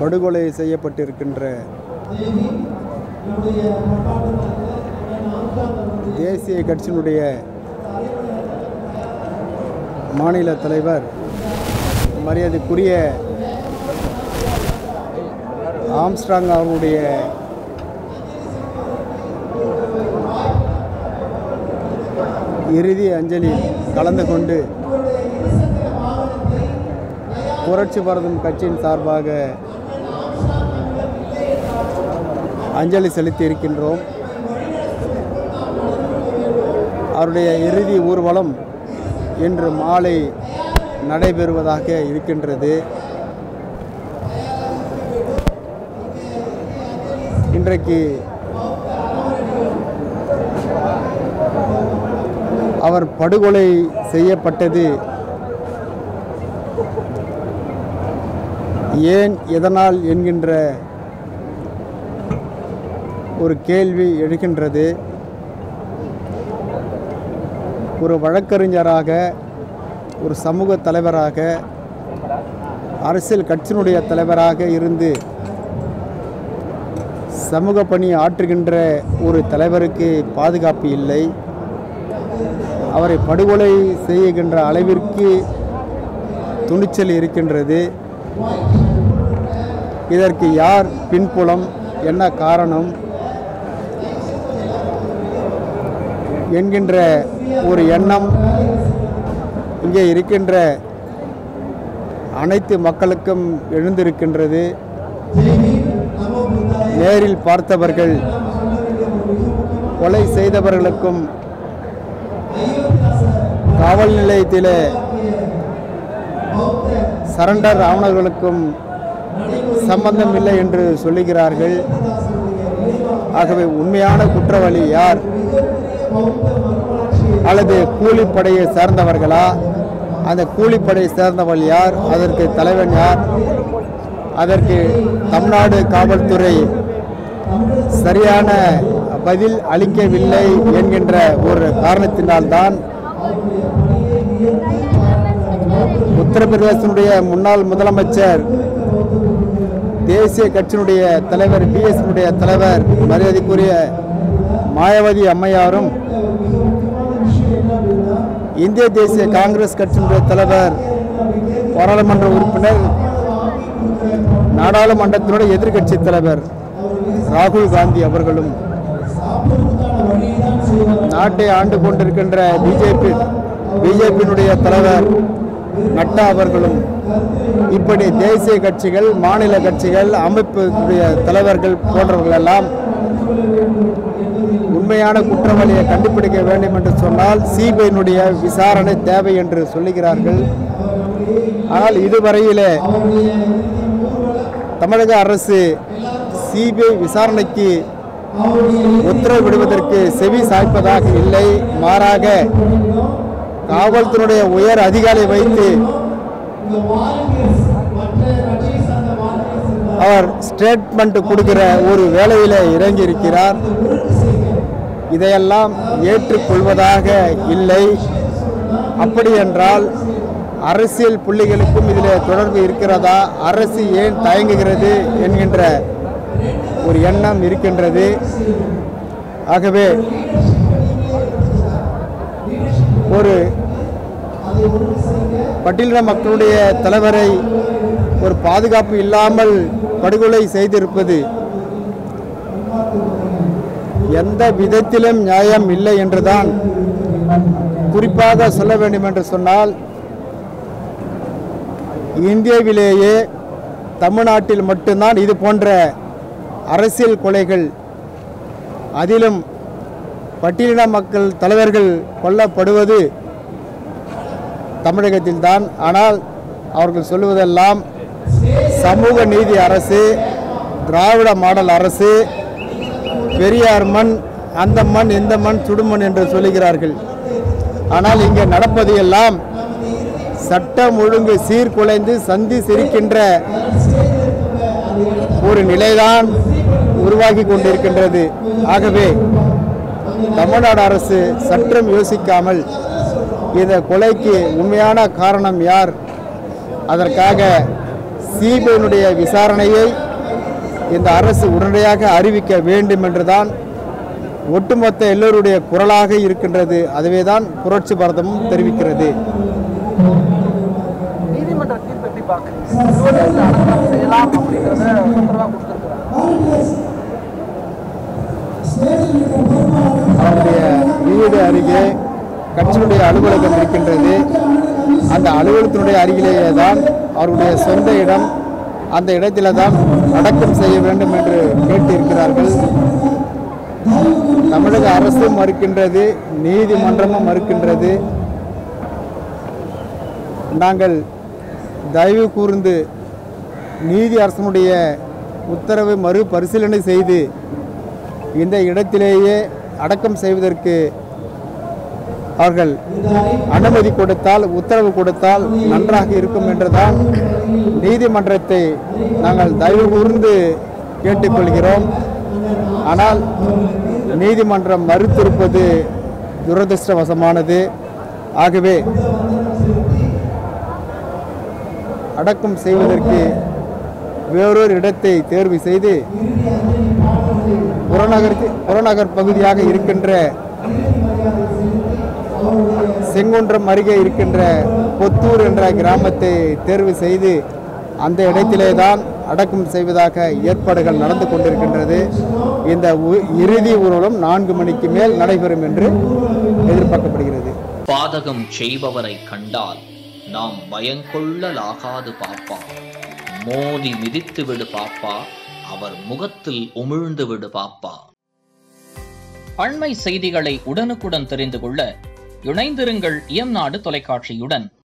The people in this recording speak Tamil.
படுகொலை செய்யப்பட்டிருக்கின்ற தேசிய கட்சியினுடைய மாநில தலைவர் மரியாதைக்குரிய ஆம்ஸ்ட்ராங் அவருடைய இறுதி அஞ்சலி கலந்து கொண்டு புரட்சி பாரதம் கட்சியின் சார்பாக அஞ்சலி செலுத்தி இருக்கின்றோம் அவருடைய இறுதி ஊர்வலம் இன்று மாலை நடைபெறுவதாக இருக்கின்றது இன்றைக்கு அவர் படுகொலை செய்யப்பட்டது ஏன் எதனால் என்கின்ற ஒரு கேள்வி எழுகின்றது ஒரு வழக்கறிஞராக ஒரு சமூக தலைவராக அரசியல் கட்சியினுடைய தலைவராக இருந்து சமூக பணி ஆற்றுகின்ற ஒரு தலைவருக்கு பாதுகாப்பு இல்லை அவரை படுகொலை செய்கின்ற அளவிற்கு துணிச்சல் இருக்கின்றது இதற்கு யார் பின்புலம் என்ன காரணம் என்கின்ற ஒரு எண்ணம் இங்கே இருக்கின்ற அனைத்து மக்களுக்கும் எழுந்திருக்கின்றது நேரில் பார்த்தவர்கள் கொலை செய்தவர்களுக்கும் காவல் நிலையத்திலே சரண்டர் ஆவணர்களுக்கும் சம்பந்தம் இல்லை என்று சொல்லுகிறார்கள் ஆகவே உண்மையான குற்றவாளி யார் அல்லது கூலிப்படையை சேர்ந்தவர்களா அந்த கூலிப்படையை சேர்ந்தவள் யார் அதற்கு தலைவன் யார் அதற்கு தமிழ்நாடு காவல்துறை சரியான பதில் அளிக்கவில்லை என்கின்ற ஒரு காரணத்தினால்தான் உத்தரப்பிரதேசனுடைய முன்னாள் முதலமைச்சர் தேசிய கட்சியினுடைய தலைவர் பிஎஸ்னுடைய தலைவர் மரியாதைக்குரிய மாயாவதி அம்மையாரும் இந்திய தேசிய காங்கிரஸ் கட்சியினுடைய தலைவர் பாராளுமன்ற உறுப்பினர் நாடாளுமன்றத்தினுடைய எதிர்க்கட்சி தலைவர் ராகுல் காந்தி அவர்களும் நாட்டை ஆண்டு கொண்டிருக்கின்ற பிஜேபி பிஜேபியினுடைய தலைவர் நட்டா அவர்களும் இப்படி தேசிய கட்சிகள் மாநில கட்சிகள் அமைப்புடைய தலைவர்கள் போன்றவர்கள் எல்லாம் உண்மையான குற்றவாளியை கண்டுபிடிக்க வேண்டும் என்று சொன்னால் சிபிஐனுடைய விசாரணை தேவை என்று சொல்லுகிறார்கள் ஆனால் இதுவரையிலே தமிழக அரசு சிபிஐ விசாரணைக்கு உத்தரவிடுவதற்கு செவி சாய்ப்பதாக இல்லை மாறாக காவல்துறையுடைய உயர் அதிகாரி வைத்து அவர் ஸ்டேட்மெண்ட் கொடுக்கிற ஒரு வேலையில் இறங்கி இருக்கிறார் இதையெல்லாம் ஏற்றுக்கொள்வதாக இல்லை அப்படி என்றால் அரசியல் புள்ளிகளுக்கும் இதில் தொடர்பு இருக்கிறதா அரசு ஏன் தயங்குகிறது என்கின்ற ஒரு எண்ணம் இருக்கின்றது ஆகவே ஒரு பட்டியலின மக்களுடைய தலைவரை ஒரு பாதுகாப்பு இல்லாமல் படுகொலை செய்திருப்பது எந்த விதத்திலும் நியாயம் இல்லை என்றுதான் குறிப்பாக சொல்ல வேண்டும் என்று சொன்னால் இந்தியாவிலேயே தமிழ்நாட்டில் மட்டும்தான் இது போன்ற அரசியல் கொலைகள் அதிலும் பட்டியலின மக்கள் தலைவர்கள் கொல்லப்படுவது தமிழகத்தில்தான் ஆனால் அவர்கள் சொல்லுவதெல்லாம் சமூக நீதி அரசு திராவிட மாடல் அரசு பெரியார் மண் அந்த மண் இந்த மண் சுடுமண் என்று சொல்லுகிறார்கள் ஆனால் இங்கே நடப்பது எல்லாம் சட்டம் ஒழுங்கு சீர்குலைந்து சந்தி சிரிக்கின்ற ஒரு நிலைதான் உருவாகி கொண்டிருக்கின்றது ஆகவே தமிழ்நாடு அரசு சற்றும் யோசிக்காமல் இந்த கொலைக்கு உண்மையான காரணம் யார் அதற்காக சிபிஐனுடைய விசாரணையை இந்த அரசு உடனடியாக அறிவிக்க வேண்டும் என்றுதான் ஒட்டுமொத்த எல்லோருடைய குரலாக இருக்கின்றது அதுவே தான் புரட்சி பாரதமும் தெரிவிக்கிறது நீதிமன்ற தீர்ப்பு எப்படி பார்க்குறீங்க இருபது அடக்கம் செய்யலாம் அப்படிங்கிறத உத்தரவாக கொடுத்துருக்காங்க அவருடைய வீடு அருகே கட்சியினுடைய அலுவலகம் இருக்கின்றது அந்த அலுவலகத்தினுடைய அருகிலேயே தான் அவருடைய சொந்த இடம் அந்த இடத்தில தான் அடக்கம் செய்ய வேண்டும் என்று கேட்டிருக்கிறார்கள் தமிழக அரசு மறுக்கின்றது நீதிமன்றமும் மறுக்கின்றது நாங்கள் தயவு கூர்ந்து நீதி அரசனுடைய உத்தரவை மறுபரிசீலனை செய்து இந்த இடத்திலேயே அடக்கம் செய்வதற்கு அவர்கள் அனுமதி கொடுத்தால் உத்தரவு கொடுத்தால் நன்றாக இருக்கும் என்றுதான் நீதிமன்றத்தை நாங்கள் தயவு கூர்ந்து கேட்டுக்கொள்கிறோம் ஆனால் நீதிமன்றம் மறுத்திருப்பது துரதிருஷ்டவசமானது ஆகவே அடக்கம் செய்வதற்கு வேறொரு இடத்தை தேர்வு செய்து புறநகர் புறநகர் பகுதியாக இருக்கின்ற செங்குன்றம் அருகே இருக்கின்ற பொத்தூர் என்ற கிராமத்தை தேர்வு செய்து அந்த இடத்திலே தான் அடக்கம் செய்வதாக ஏற்பாடுகள் நடந்து கொண்டிருக்கின்றது இந்த உ- இறுதி ஊர்வலம் நான்கு மணிக்கு மேல் நடைபெறும் என்று எதிர்பார்க்கப்படுகிறது பாதகம் செய்பவரை கண்டால் நாம் பயங்கொள்ளலாகாது பாப்பா மோதி மிதித்து விடு பாப்பா அவர் முகத்தில் உமிழ்ந்து விடு பாப்பா அண்மை செய்திகளை உடனுக்குடன் தெரிந்து கொள்ள இணைந்திருங்கள் இயம்நாடு தொலைக்காட்சியுடன்